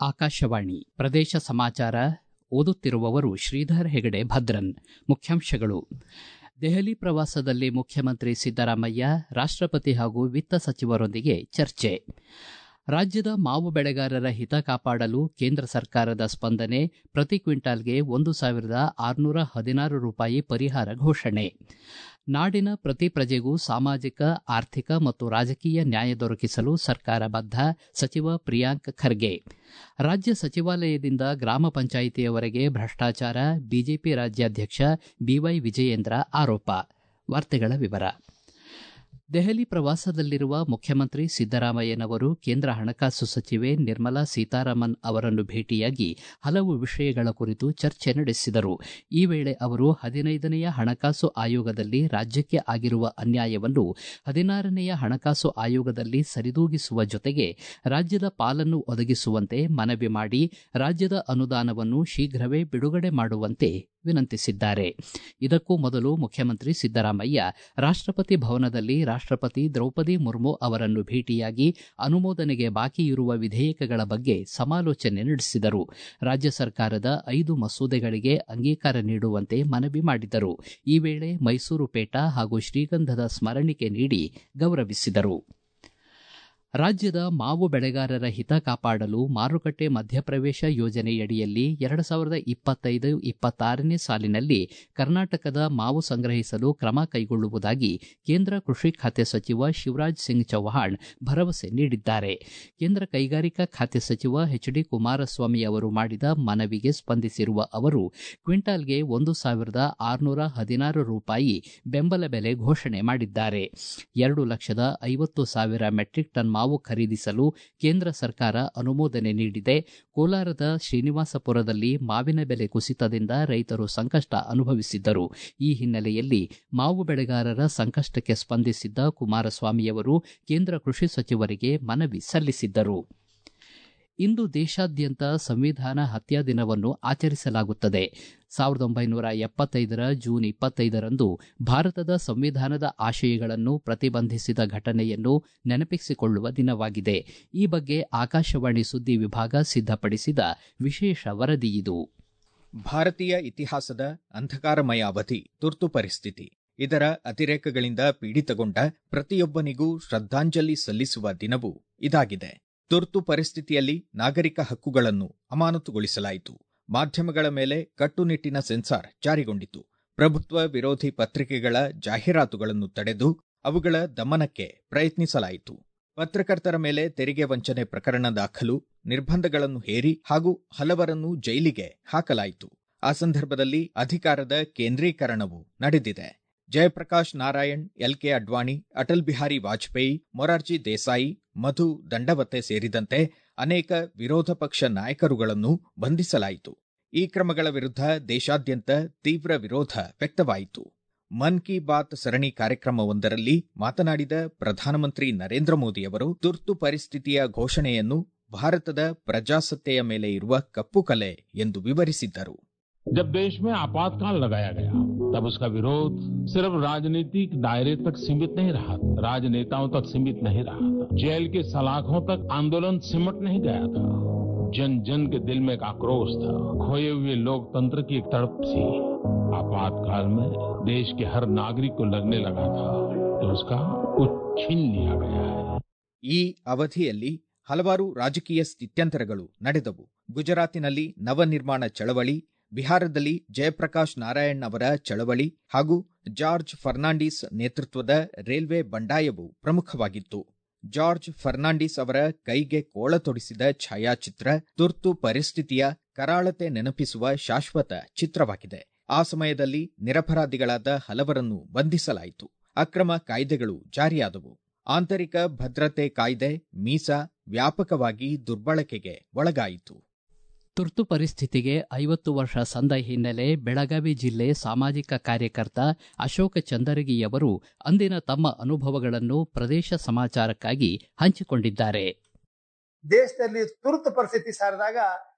ಆಕಾಶವಾಣಿ ಪ್ರದೇಶ ಸಮಾಚಾರ ಓದುತ್ತಿರುವವರು ಶ್ರೀಧರ್ ಹೆಗಡೆ ಭದ್ರನ್ ಮುಖ್ಯಾಂಶಗಳು ದೆಹಲಿ ಪ್ರವಾಸದಲ್ಲಿ ಮುಖ್ಯಮಂತ್ರಿ ಸಿದ್ದರಾಮಯ್ಯ ರಾಷ್ಟಪತಿ ಹಾಗೂ ವಿತ್ತ ಸಚಿವರೊಂದಿಗೆ ಚರ್ಚೆ ರಾಜ್ಯದ ಮಾವು ಬೆಳೆಗಾರರ ಹಿತ ಕಾಪಾಡಲು ಕೇಂದ್ರ ಸರ್ಕಾರದ ಸ್ಪಂದನೆ ಪ್ರತಿ ಕ್ವಿಂಟಾಲ್ಗೆ ಒಂದು ಸಾವಿರದ ಆರುನೂರ ಹದಿನಾರು ರೂಪಾಯಿ ಪರಿಹಾರ ಘೋಷಣೆ ನಾಡಿನ ಪ್ರತಿ ಪ್ರಜೆಗೂ ಸಾಮಾಜಿಕ ಆರ್ಥಿಕ ಮತ್ತು ರಾಜಕೀಯ ನ್ಯಾಯ ದೊರಕಿಸಲು ಸರ್ಕಾರ ಬದ್ಧ ಸಚಿವ ಪ್ರಿಯಾಂಕ್ ಖರ್ಗೆ ರಾಜ್ಯ ಸಚಿವಾಲಯದಿಂದ ಗ್ರಾಮ ಪಂಚಾಯಿತಿಯವರೆಗೆ ಭ್ರಷ್ಟಾಚಾರ ಬಿಜೆಪಿ ರಾಜ್ಯಾಧ್ಯಕ್ಷ ಬಿವೈ ವಿಜಯೇಂದ್ರ ಆರೋಪ ವಾರ್ತೆಗಳ ವಿವರ ದೆಹಲಿ ಪ್ರವಾಸದಲ್ಲಿರುವ ಮುಖ್ಯಮಂತ್ರಿ ಸಿದ್ದರಾಮಯ್ಯನವರು ಕೇಂದ್ರ ಹಣಕಾಸು ಸಚಿವೆ ನಿರ್ಮಲಾ ಸೀತಾರಾಮನ್ ಅವರನ್ನು ಭೇಟಿಯಾಗಿ ಹಲವು ವಿಷಯಗಳ ಕುರಿತು ಚರ್ಚೆ ನಡೆಸಿದರು ಈ ವೇಳೆ ಅವರು ಹದಿನೈದನೆಯ ಹಣಕಾಸು ಆಯೋಗದಲ್ಲಿ ರಾಜ್ಯಕ್ಕೆ ಆಗಿರುವ ಅನ್ಯಾಯವನ್ನು ಹದಿನಾರನೆಯ ಹಣಕಾಸು ಆಯೋಗದಲ್ಲಿ ಸರಿದೂಗಿಸುವ ಜೊತೆಗೆ ರಾಜ್ಯದ ಪಾಲನ್ನು ಒದಗಿಸುವಂತೆ ಮನವಿ ಮಾಡಿ ರಾಜ್ಯದ ಅನುದಾನವನ್ನು ಶೀಘ್ರವೇ ಬಿಡುಗಡೆ ಮಾಡುವಂತೆ ವಿನಂತಿಸಿದ್ದಾರೆ ಇದಕ್ಕೂ ಮೊದಲು ಮುಖ್ಯಮಂತ್ರಿ ಸಿದ್ದರಾಮಯ್ಯ ರಾಷ್ಟಪತಿ ಭವನದಲ್ಲಿ ರಾಷ್ಟಪತಿ ದ್ರೌಪದಿ ಮುರ್ಮು ಅವರನ್ನು ಭೇಟಿಯಾಗಿ ಅನುಮೋದನೆಗೆ ಬಾಕಿ ಇರುವ ವಿಧೇಯಕಗಳ ಬಗ್ಗೆ ಸಮಾಲೋಚನೆ ನಡೆಸಿದರು ರಾಜ್ಯ ಸರ್ಕಾರದ ಐದು ಮಸೂದೆಗಳಿಗೆ ಅಂಗೀಕಾರ ನೀಡುವಂತೆ ಮನವಿ ಮಾಡಿದರು ಈ ವೇಳೆ ಮೈಸೂರು ಪೇಟ ಹಾಗೂ ಶ್ರೀಗಂಧದ ಸ್ಮರಣಿಕೆ ನೀಡಿ ಗೌರವಿಸಿದರು ರಾಜ್ಯದ ಮಾವು ಬೆಳೆಗಾರರ ಹಿತ ಕಾಪಾಡಲು ಮಾರುಕಟ್ಟೆ ಮಧ್ಯಪ್ರವೇಶ ಯೋಜನೆಯಡಿಯಲ್ಲಿ ಎರಡು ಸಾವಿರದ ಇಪ್ಪತ್ತೈದು ಇಪ್ಪತ್ತಾರನೇ ಸಾಲಿನಲ್ಲಿ ಕರ್ನಾಟಕದ ಮಾವು ಸಂಗ್ರಹಿಸಲು ಕ್ರಮ ಕೈಗೊಳ್ಳುವುದಾಗಿ ಕೇಂದ್ರ ಕೃಷಿ ಖಾತೆ ಸಚಿವ ಶಿವರಾಜ್ ಸಿಂಗ್ ಚೌಹಾಣ್ ಭರವಸೆ ನೀಡಿದ್ದಾರೆ ಕೇಂದ್ರ ಕೈಗಾರಿಕಾ ಖಾತೆ ಸಚಿವ ಎಚ್ ಡಿ ಕುಮಾರಸ್ವಾಮಿ ಅವರು ಮಾಡಿದ ಮನವಿಗೆ ಸ್ಪಂದಿಸಿರುವ ಅವರು ಕ್ವಿಂಟಾಲ್ಗೆ ಒಂದು ಸಾವಿರದ ಆರುನೂರ ಹದಿನಾರು ರೂಪಾಯಿ ಬೆಂಬಲ ಬೆಲೆ ಘೋಷಣೆ ಮಾಡಿದ್ದಾರೆ ಎರಡು ಲಕ್ಷದ ಐವತ್ತು ಸಾವಿರ ಮೆಟ್ರಿಕ್ ಟನ್ ಮಾವು ಖರೀದಿಸಲು ಕೇಂದ್ರ ಸರ್ಕಾರ ಅನುಮೋದನೆ ನೀಡಿದೆ ಕೋಲಾರದ ಶ್ರೀನಿವಾಸಪುರದಲ್ಲಿ ಮಾವಿನ ಬೆಲೆ ಕುಸಿತದಿಂದ ರೈತರು ಸಂಕಷ್ಟ ಅನುಭವಿಸಿದ್ದರು ಈ ಹಿನ್ನೆಲೆಯಲ್ಲಿ ಮಾವು ಬೆಳೆಗಾರರ ಸಂಕಷ್ಟಕ್ಕೆ ಸ್ಪಂದಿಸಿದ್ದ ಕುಮಾರಸ್ವಾಮಿಯವರು ಕೇಂದ್ರ ಕೃಷಿ ಸಚಿವರಿಗೆ ಮನವಿ ಸಲ್ಲಿಸಿದ್ದರು ಇಂದು ದೇಶಾದ್ಯಂತ ಸಂವಿಧಾನ ಹತ್ಯಾ ದಿನವನ್ನು ಆಚರಿಸಲಾಗುತ್ತದೆ ಸಾವಿರದ ಒಂಬೈನೂರ ಎಪ್ಪತ್ತೈದರ ಜೂನ್ ಇಪ್ಪತ್ತೈದರಂದು ಭಾರತದ ಸಂವಿಧಾನದ ಆಶಯಗಳನ್ನು ಪ್ರತಿಬಂಧಿಸಿದ ಘಟನೆಯನ್ನು ನೆನಪಿಸಿಕೊಳ್ಳುವ ದಿನವಾಗಿದೆ ಈ ಬಗ್ಗೆ ಆಕಾಶವಾಣಿ ಸುದ್ದಿ ವಿಭಾಗ ಸಿದ್ಧಪಡಿಸಿದ ವಿಶೇಷ ವರದಿಯಿದು ಭಾರತೀಯ ಇತಿಹಾಸದ ಅಂಧಕಾರಮಯ ಅವಧಿ ತುರ್ತು ಪರಿಸ್ಥಿತಿ ಇದರ ಅತಿರೇಕಗಳಿಂದ ಪೀಡಿತಗೊಂಡ ಪ್ರತಿಯೊಬ್ಬನಿಗೂ ಶ್ರದ್ಧಾಂಜಲಿ ಸಲ್ಲಿಸುವ ದಿನವೂ ಇದಾಗಿದೆ ತುರ್ತು ಪರಿಸ್ಥಿತಿಯಲ್ಲಿ ನಾಗರಿಕ ಹಕ್ಕುಗಳನ್ನು ಅಮಾನತುಗೊಳಿಸಲಾಯಿತು ಮಾಧ್ಯಮಗಳ ಮೇಲೆ ಕಟ್ಟುನಿಟ್ಟಿನ ಸೆನ್ಸಾರ್ ಜಾರಿಗೊಂಡಿತು ಪ್ರಭುತ್ವ ವಿರೋಧಿ ಪತ್ರಿಕೆಗಳ ಜಾಹೀರಾತುಗಳನ್ನು ತಡೆದು ಅವುಗಳ ದಮನಕ್ಕೆ ಪ್ರಯತ್ನಿಸಲಾಯಿತು ಪತ್ರಕರ್ತರ ಮೇಲೆ ತೆರಿಗೆ ವಂಚನೆ ಪ್ರಕರಣ ದಾಖಲು ನಿರ್ಬಂಧಗಳನ್ನು ಹೇರಿ ಹಾಗೂ ಹಲವರನ್ನು ಜೈಲಿಗೆ ಹಾಕಲಾಯಿತು ಆ ಸಂದರ್ಭದಲ್ಲಿ ಅಧಿಕಾರದ ಕೇಂದ್ರೀಕರಣವೂ ನಡೆದಿದೆ ಜಯಪ್ರಕಾಶ್ ನಾರಾಯಣ್ ಎಲ್ಕೆ ಅಡ್ವಾಣಿ ಅಟಲ್ ಬಿಹಾರಿ ವಾಜಪೇಯಿ ಮೊರಾರ್ಜಿ ದೇಸಾಯಿ ಮಧು ದಂಡವತೆ ಸೇರಿದಂತೆ ಅನೇಕ ವಿರೋಧ ಪಕ್ಷ ನಾಯಕರುಗಳನ್ನು ಬಂಧಿಸಲಾಯಿತು ಈ ಕ್ರಮಗಳ ವಿರುದ್ಧ ದೇಶಾದ್ಯಂತ ತೀವ್ರ ವಿರೋಧ ವ್ಯಕ್ತವಾಯಿತು ಮನ್ ಕಿ ಬಾತ್ ಸರಣಿ ಕಾರ್ಯಕ್ರಮವೊಂದರಲ್ಲಿ ಮಾತನಾಡಿದ ಪ್ರಧಾನಮಂತ್ರಿ ನರೇಂದ್ರ ಮೋದಿಯವರು ತುರ್ತು ಪರಿಸ್ಥಿತಿಯ ಘೋಷಣೆಯನ್ನು ಭಾರತದ ಪ್ರಜಾಸತ್ತೆಯ ಮೇಲೆ ಇರುವ ಕಪ್ಪು ಕಲೆ ಎಂದು ವಿವರಿಸಿದ್ದರು जब देश में आपातकाल लगाया गया तब उसका विरोध सिर्फ राजनीतिक दायरे तक सीमित नहीं रहा राजनेताओं तक सीमित नहीं रहा था जेल के सलाखों तक आंदोलन सिमट नहीं गया था जन जन के दिल में एक आक्रोश था खोए हुए लोकतंत्र की एक तड़प थी आपातकाल में देश के हर नागरिक को लगने लगा था कि उसका कुछ छीन लिया गया है ಈ ಅವಧಿಯಲ್ಲಿ ಹಲವಾರು ರಾಜಕೀಯ ಸ್ಥಿತ್ಯಂತರಗಳು ನಡೆದವು ಗುಜರಾತಿನಲ್ಲಿ ನವನಿರ್ಮಾಣ ಚಳವಳಿ ಬಿಹಾರದಲ್ಲಿ ಜಯಪ್ರಕಾಶ್ ನಾರಾಯಣ್ ಅವರ ಚಳವಳಿ ಹಾಗೂ ಜಾರ್ಜ್ ಫರ್ನಾಂಡಿಸ್ ನೇತೃತ್ವದ ರೈಲ್ವೆ ಬಂಡಾಯವು ಪ್ರಮುಖವಾಗಿತ್ತು ಜಾರ್ಜ್ ಫರ್ನಾಂಡಿಸ್ ಅವರ ಕೈಗೆ ಕೋಳ ತೊಡಿಸಿದ ಛಾಯಾಚಿತ್ರ ತುರ್ತು ಪರಿಸ್ಥಿತಿಯ ಕರಾಳತೆ ನೆನಪಿಸುವ ಶಾಶ್ವತ ಚಿತ್ರವಾಗಿದೆ ಆ ಸಮಯದಲ್ಲಿ ನಿರಪರಾಧಿಗಳಾದ ಹಲವರನ್ನು ಬಂಧಿಸಲಾಯಿತು ಅಕ್ರಮ ಕಾಯ್ದೆಗಳು ಜಾರಿಯಾದವು ಆಂತರಿಕ ಭದ್ರತೆ ಕಾಯ್ದೆ ಮೀಸಾ ವ್ಯಾಪಕವಾಗಿ ದುರ್ಬಳಕೆಗೆ ಒಳಗಾಯಿತು ತುರ್ತು ಪರಿಸ್ಥಿತಿಗೆ ಐವತ್ತು ವರ್ಷ ಸಂದ ಹಿನ್ನೆಲೆ ಬೆಳಗಾವಿ ಜಿಲ್ಲೆ ಸಾಮಾಜಿಕ ಕಾರ್ಯಕರ್ತ ಅಶೋಕ ಚಂದರಗಿಯವರು ಅಂದಿನ ತಮ್ಮ ಅನುಭವಗಳನ್ನು ಪ್ರದೇಶ ಸಮಾಚಾರಕ್ಕಾಗಿ ಹಂಚಿಕೊಂಡಿದ್ದಾರೆ ದೇಶದಲ್ಲಿ ತುರ್ತು ಪರಿಸ್ಥಿತಿ ಸಾರಿದಾಗ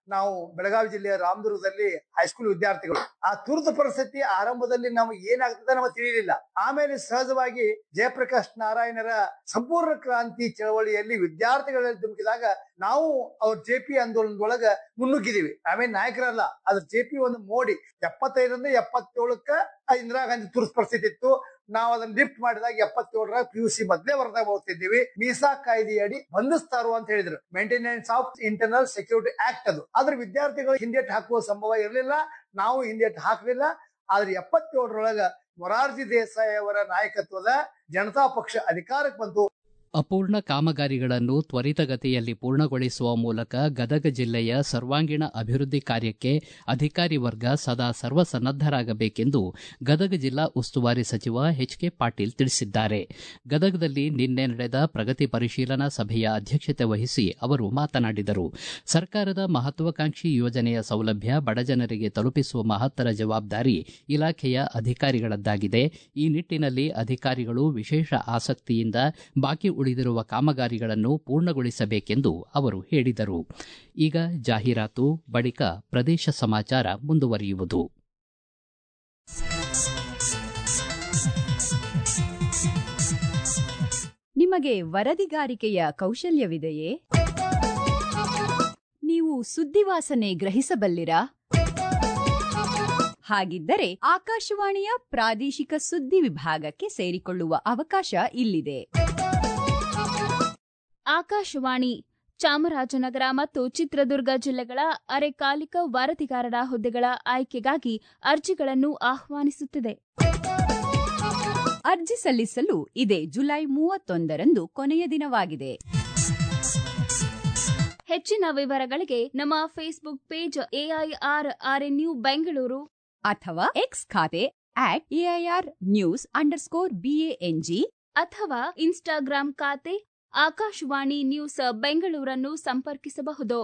ನಾವು ಬೆಳಗಾವಿ ಜಿಲ್ಲೆಯ ರಾಮದುರ್ಗದಲ್ಲಿ ಹೈಸ್ಕೂಲ್ ವಿದ್ಯಾರ್ಥಿಗಳು ಆ ತುರ್ತು ಪರಿಸ್ಥಿತಿ ಆರಂಭದಲ್ಲಿ ನಮಗೆ ಏನಾಗ್ತದೆ ನಮಗೆ ತಿಳಿಯಲಿಲ್ಲ ಆಮೇಲೆ ಸಹಜವಾಗಿ ಜಯಪ್ರಕಾಶ್ ನಾರಾಯಣರ ಸಂಪೂರ್ಣ ಕ್ರಾಂತಿ ಚಳವಳಿಯಲ್ಲಿ ವಿದ್ಯಾರ್ಥಿಗಳಲ್ಲಿ ಧುಮುಕಿದಾಗ ನಾವು ಅವ್ರ ಜೆ ಪಿ ಆಂದೋಲನದೊಳಗ ಮುನ್ನುಗ್ಗಿದೀವಿ ಆಮೇಲೆ ನಾಯಕರಲ್ಲ ಅದ್ರ ಜೆ ಪಿ ಒಂದು ಮೋಡಿ ಎಪ್ಪತ್ತೈದರಿಂದ ಎಪ್ಪತ್ತೇಳಕ್ಕ ಆ ಇಂದಿರಾ ಗಾಂಧಿ ತುರ್ತು ಪರಿಸ್ಥಿತಿ ಇತ್ತು ನಾವು ಅದನ್ನ ಲಿಫ್ಟ್ ಮಾಡಿದಾಗ ಎಪ್ಪತ್ತೇಳರ ಪಿ ಯು ಸಿ ಮೊದಲೇ ವರ್ಗದಾಗ ಓದ್ತಿದ್ದೀವಿ ಮೀಸಾ ಕಾಯ್ದೆಯಡಿ ಬಂಧಿಸ್ತಾರು ಅಂತ ಹೇಳಿದ್ರು maintenance of internal security act ಅದು ಆದ್ರೆ ವಿದ್ಯಾರ್ಥಿಗಳು ಹಿಂದೇಟ್ ಹಾಕುವ ಸಂಭವ ಇರಲಿಲ್ಲ ನಾವು ಹಿಂದೇಟ್ ಹಾಕಲಿಲ್ಲ ಆದ್ರೆ ಎಪ್ಪತ್ತೇಳರೊಳಗ ಮೊರಾರ್ಜಿ ದೇಸಾಯಿ ಅವರ ನಾಯಕತ್ವದ ಜನತಾ ಪಕ್ಷ ಅಧಿಕಾರಕ್ಕೆ ಬಂತು ಅಪೂರ್ಣ ಕಾಮಗಾರಿಗಳನ್ನು ತ್ವರಿತಗತಿಯಲ್ಲಿ ಪೂರ್ಣಗೊಳಿಸುವ ಮೂಲಕ ಗದಗ ಜಿಲ್ಲೆಯ ಸರ್ವಾಂಗೀಣ ಅಭಿವೃದ್ಧಿ ಕಾರ್ಯಕ್ಕೆ ಅಧಿಕಾರಿ ವರ್ಗ ಸದಾ ಸರ್ವಸನ್ನದ್ದರಾಗಬೇಕೆಂದು ಗದಗ ಜಿಲ್ಲಾ ಉಸ್ತುವಾರಿ ಸಚಿವ ಎಚ್ ಕೆ ಪಾಟೀಲ್ ತಿಳಿಸಿದ್ದಾರೆ ಗದಗದಲ್ಲಿ ನಿನ್ನೆ ನಡೆದ ಪ್ರಗತಿ ಪರಿಶೀಲನಾ ಸಭೆಯ ಅಧ್ಯಕ್ಷತೆ ವಹಿಸಿ ಅವರು ಮಾತನಾಡಿದರು ಸರ್ಕಾರದ ಮಹತ್ವಾಕಾಂಕ್ಷಿ ಯೋಜನೆಯ ಸೌಲಭ್ಯ ಬಡಜನರಿಗೆ ತಲುಪಿಸುವ ಮಹತ್ತರ ಜವಾಬ್ದಾರಿ ಇಲಾಖೆಯ ಅಧಿಕಾರಿಗಳದ್ದಾಗಿದೆ ಈ ನಿಟ್ಟಿನಲ್ಲಿ ಅಧಿಕಾರಿಗಳು ವಿಶೇಷ ಆಸಕ್ತಿಯಿಂದ ಬಾಕಿ ಉಳಿದಿರುವ ಕಾಮಗಾರಿಗಳನ್ನು ಪೂರ್ಣಗೊಳಿಸಬೇಕೆಂದು ಅವರು ಹೇಳಿದರು ಈಗ ಜಾಹೀರಾತು ಬಳಿಕ ಪ್ರದೇಶ ಸಮಾಚಾರ ಮುಂದುವರಿಯುವುದು ನಿಮಗೆ ವರದಿಗಾರಿಕೆಯ ಕೌಶಲ್ಯವಿದೆಯೇ ನೀವು ಸುದ್ದಿವಾಸನೆ ಗ್ರಹಿಸಬಲ್ಲಿರಾ ಹಾಗಿದ್ದರೆ ಆಕಾಶವಾಣಿಯ ಪ್ರಾದೇಶಿಕ ಸುದ್ದಿ ವಿಭಾಗಕ್ಕೆ ಸೇರಿಕೊಳ್ಳುವ ಅವಕಾಶ ಇಲ್ಲಿದೆ ಆಕಾಶವಾಣಿ ಚಾಮರಾಜನಗರ ಮತ್ತು ಚಿತ್ರದುರ್ಗ ಜಿಲ್ಲೆಗಳ ಅರೆಕಾಲಿಕ ವರದಿಗಾರರ ಹುದ್ದೆಗಳ ಆಯ್ಕೆಗಾಗಿ ಅರ್ಜಿಗಳನ್ನು ಆಹ್ವಾನಿಸುತ್ತಿದೆ ಅರ್ಜಿ ಸಲ್ಲಿಸಲು ಇದೇ ಜುಲೈ ಮೂವತ್ತೊಂದರಂದು ಕೊನೆಯ ದಿನವಾಗಿದೆ ಹೆಚ್ಚಿನ ವಿವರಗಳಿಗೆ ನಮ್ಮ Facebook page AIR RNU Bengaluru ಅಥವಾ ಎಕ್ಸ್ ಖಾತೆ at AIR news underscore BANG ಅಥವಾ ಇನ್ಸ್ಟಾಗ್ರಾಂ ಖಾತೆ ಆಕಾಶವಾಣಿ ನ್ಯೂಸ್ ಬೆಂಗಳೂರನ್ನು ಸಂಪರ್ಕಿಸಬಹುದು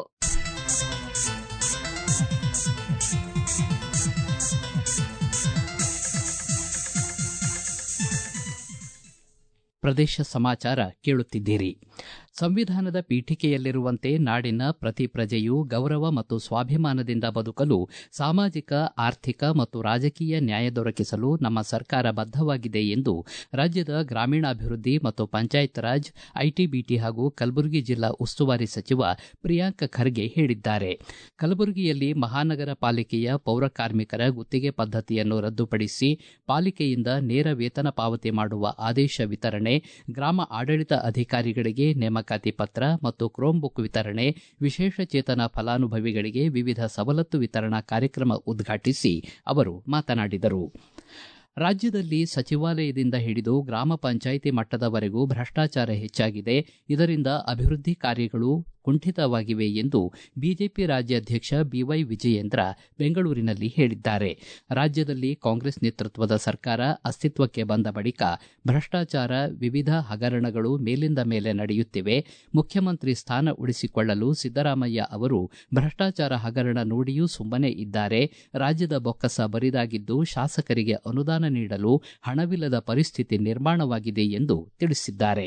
ಪ್ರದೇಶ ಸಮಾಚಾರ ಕೇಳುತ್ತಿದ್ದೀರಿ ಸಂವಿಧಾನದ ಪೀಠಿಕೆಯಲ್ಲಿರುವಂತೆ ನಾಡಿನ ಪ್ರತಿ ಪ್ರಜೆಯೂ ಗೌರವ ಮತ್ತು ಸ್ವಾಭಿಮಾನದಿಂದ ಬದುಕಲು ಸಾಮಾಜಿಕ ಆರ್ಥಿಕ ಮತ್ತು ರಾಜಕೀಯ ನ್ಯಾಯ ದೊರಕಿಸಲು ನಮ್ಮ ಸರ್ಕಾರ ಬದ್ಧವಾಗಿದೆ ಎಂದು ರಾಜ್ಯದ ಗ್ರಾಮೀಣಾಭಿವೃದ್ಧಿ ಮತ್ತು ಪಂಚಾಯತ್ ರಾಜ್ ಐಟಿಬಿಟಿ ಹಾಗೂ ಕಲಬುರಗಿ ಜಿಲ್ಲಾ ಉಸ್ತುವಾರಿ ಸಚಿವ ಪ್ರಿಯಾಂಕ್ ಖರ್ಗೆ ಹೇಳಿದ್ದಾರೆ ಕಲಬುರಗಿಯಲ್ಲಿ ಮಹಾನಗರ ಪಾಲಿಕೆಯ ಪೌರ ಕಾರ್ಮಿಕರ ಗುತ್ತಿಗೆ ಪದ್ಧತಿಯನ್ನು ರದ್ದುಪಡಿಸಿ ಪಾಲಿಕೆಯಿಂದ ನೇರ ವೇತನ ಪಾವತಿ ಮಾಡುವ ಆದೇಶ ವಿತರಣೆ ಗ್ರಾಮ ಆಡಳಿತ ಅಧಿಕಾರಿಗಳಿಗೆ ನೇಮಕಾತಿ ಪತ್ರ ಮತ್ತು ಕ್ರೋಮ್ ಬುಕ್ ವಿತರಣೆ ವಿಶೇಷಚೇತನ ಫಲಾನುಭವಿಗಳಿಗೆ ವಿವಿಧ ಸವಲತ್ತು ವಿತರಣಾ ಕಾರ್ಯಕ್ರಮ ಉದ್ಘಾಟಿಸಿ ಅವರು ಮಾತನಾಡಿದರು ರಾಜ್ಯದಲ್ಲಿ ಸಚಿವಾಲಯದಿಂದ ಹಿಡಿದು ಗ್ರಾಮ ಪಂಚಾಯಿತಿ ಮಟ್ಟದವರೆಗೂ ಭ್ರಷ್ಟಾಚಾರ ಹೆಚ್ಚಾಗಿದೆ ಇದರಿಂದ ಅಭಿವೃದ್ಧಿ ಕಾರ್ಯಗಳು ಕುಂಠಿತವಾಗಿವೆ ಎಂದು ಬಿಜೆಪಿ ರಾಜ್ಯಾಧ್ಯಕ್ಷ ಬಿವೈ ವಿಜಯೇಂದ್ರ ಬೆಂಗಳೂರಿನಲ್ಲಿ ಹೇಳಿದ್ದಾರೆ ರಾಜ್ಯದಲ್ಲಿ ಕಾಂಗ್ರೆಸ್ ನೇತೃತ್ವದ ಸರ್ಕಾರ ಅಸ್ತಿತ್ವಕ್ಕೆ ಬಂದ ಬಳಿಕ ಭ್ರಷ್ಟಾಚಾರ ವಿವಿಧ ಹಗರಣಗಳು ಮೇಲಿಂದ ಮೇಲೆ ನಡೆಯುತ್ತಿವೆ ಮುಖ್ಯಮಂತ್ರಿ ಸ್ಥಾನ ಉಳಿಸಿಕೊಳ್ಳಲು ಸಿದ್ದರಾಮಯ್ಯ ಅವರು ಭ್ರಷ್ಟಾಚಾರ ಹಗರಣ ನೋಡಿಯೂ ಸುಮ್ಮನೆ ಇದ್ದಾರೆ ರಾಜ್ಯದ ಬೊಕ್ಕಸ ಬರಿದಾಗಿದ್ದು ಶಾಸಕರಿಗೆ ಅನುದಾನ ನೀಡಲು ಹಣವಿಲ್ಲದ ಪರಿಸ್ಥಿತಿ ನಿರ್ಮಾಣವಾಗಿದೆ ಎಂದು ತಿಳಿಸಿದ್ದಾರೆ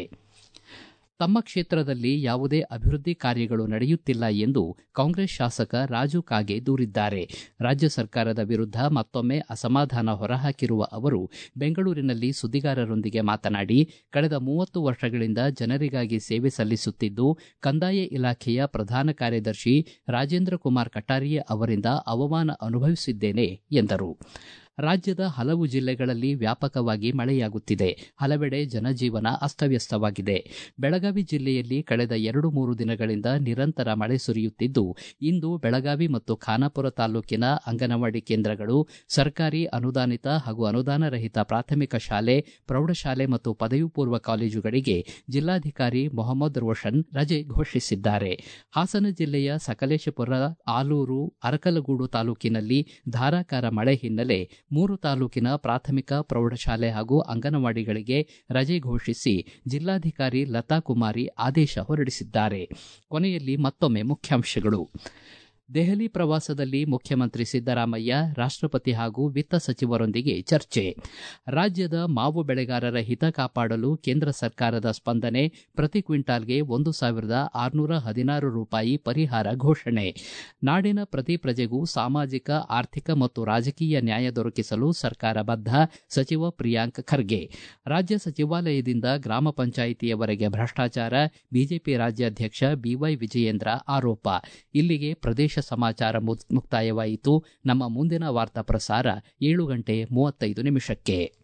ತಮ್ಮ ಕ್ಷೇತ್ರದಲ್ಲಿ ಯಾವುದೇ ಅಭಿವೃದ್ಧಿ ಕಾರ್ಯಗಳು ನಡೆಯುತ್ತಿಲ್ಲ ಎಂದು ಕಾಂಗ್ರೆಸ್ ಶಾಸಕ ರಾಜು ಕಾಗೆ ದೂರಿದ್ದಾರೆ ರಾಜ್ಯ ಸರ್ಕಾರದ ವಿರುದ್ಧ ಮತ್ತೊಮ್ಮೆ ಅಸಮಾಧಾನ ಹೊರಹಾಕಿರುವ ಅವರು ಬೆಂಗಳೂರಿನಲ್ಲಿ ಸುದ್ದಿಗಾರರೊಂದಿಗೆ ಮಾತನಾಡಿ ಕಳೆದ ಮೂವತ್ತು ವರ್ಷಗಳಿಂದ ಜನರಿಗಾಗಿ ಸೇವೆ ಸಲ್ಲಿಸುತ್ತಿದ್ದು ಕಂದಾಯ ಇಲಾಖೆಯ ಪ್ರಧಾನ ಕಾರ್ಯದರ್ಶಿ ರಾಜೇಂದ್ರ ಕುಮಾರ್ ಕಟಾರಿಯಾ ಅವರಿಂದ ಅವಮಾನ ಅನುಭವಿಸಿದ್ದೇನೆ ಎಂದರು ರಾಜ್ಯದ ಹಲವು ಜಿಲ್ಲೆಗಳಲ್ಲಿ ವ್ಯಾಪಕವಾಗಿ ಮಳೆಯಾಗುತ್ತಿದೆ ಹಲವೆಡೆ ಜನಜೀವನ ಅಸ್ತವ್ಯಸ್ತವಾಗಿದೆ ಬೆಳಗಾವಿ ಜಿಲ್ಲೆಯಲ್ಲಿ ಕಳೆದ ಎರಡು ಮೂರು ದಿನಗಳಿಂದ ನಿರಂತರ ಮಳೆ ಸುರಿಯುತ್ತಿದ್ದು ಇಂದು ಬೆಳಗಾವಿ ಮತ್ತು ಖಾನಾಪುರ ತಾಲೂಕಿನ ಅಂಗನವಾಡಿ ಕೇಂದ್ರಗಳು ಸರ್ಕಾರಿ ಅನುದಾನಿತ ಹಾಗೂ ಅನುದಾನ ರಹಿತ ಪ್ರಾಥಮಿಕ ಶಾಲೆ ಪ್ರೌಢಶಾಲೆ ಮತ್ತು ಪದವಿ ಪೂರ್ವ ಕಾಲೇಜುಗಳಿಗೆ ಜಿಲ್ಲಾಧಿಕಾರಿ ಮೊಹಮ್ಮದ್ ರೋಷನ್ ರಜೆ ಘೋಷಿಸಿದ್ದಾರೆ ಹಾಸನ ಜಿಲ್ಲೆಯ ಸಕಲೇಶಪುರ ಆಲೂರು ಅರಕಲಗೂಡು ತಾಲೂಕಿನಲ್ಲಿ ಧಾರಾಕಾರ ಮಳೆ ಹಿನ್ನೆಲೆ ಮೂರು ತಾಲೂಕಿನ ಪ್ರಾಥಮಿಕ ಪ್ರೌಢಶಾಲೆ ಹಾಗೂ ಅಂಗನವಾಡಿಗಳಿಗೆ ರಜೆ ಘೋಷಿಸಿ ಜಿಲ್ಲಾಧಿಕಾರಿ ಲತಾ ಕುಮಾರಿ ಆದೇಶ ಹೊರಡಿಸಿದ್ದಾರೆ ಕೊನೆಯಲ್ಲಿ ಮತ್ತೊಮ್ಮೆ ಮುಖ್ಯಾಂಶಗಳು ದೆಹಲಿ ಪ್ರವಾಸದಲ್ಲಿ ಮುಖ್ಯಮಂತ್ರಿ ಸಿದ್ದರಾಮಯ್ಯ ರಾಷ್ಟಪತಿ ಹಾಗೂ ವಿತ್ತ ಸಚಿವರೊಂದಿಗೆ ಚರ್ಚೆ ರಾಜ್ಯದ ಮಾವು ಬೆಳೆಗಾರರ ಹಿತ ಕಾಪಾಡಲು ಕೇಂದ್ರ ಸರ್ಕಾರದ ಸ್ಪಂದನೆ ಪ್ರತಿ ಕ್ವಿಂಟಾಲ್ಗೆ ಒಂದು ಸಾವಿರದ ಆರುನೂರ ಹದಿನಾರು ರೂಪಾಯಿ ಪರಿಹಾರ ಘೋಷಣೆ ನಾಡಿನ ಪ್ರತಿ ಪ್ರಜೆಗೂ ಸಾಮಾಜಿಕ ಆರ್ಥಿಕ ಮತ್ತು ರಾಜಕೀಯ ನ್ಯಾಯ ದೊರಕಿಸಲು ಸರ್ಕಾರ ಬದ್ಧ ಸಚಿವ ಪ್ರಿಯಾಂಕ್ ಖರ್ಗೆ ರಾಜ್ಯ ಸಚಿವಾಲಯದಿಂದ ಗ್ರಾಮ ಪಂಚಾಯಿತಿಯವರೆಗೆ ಭ್ರಷ್ಟಾಚಾರ ಬಿಜೆಪಿ ರಾಜ್ಯಾಧ್ಯಕ್ಷ ಬಿವೈ ವಿಜಯೇಂದ್ರ ಆರೋಪ ಇಲ್ಲಿಗೆ ಪ್ರದೇಶ ಸಮಾಚಾರ ಮುಕ್ತಾಯವಾಯಿತು ನಮ್ಮ ಮುಂದಿನ ವಾರ್ತಾ ಪ್ರಸಾರ ಏಳು ಗಂಟೆ ಮೂವತ್ತೈದು ನಿಮಿಷಕ್ಕೆ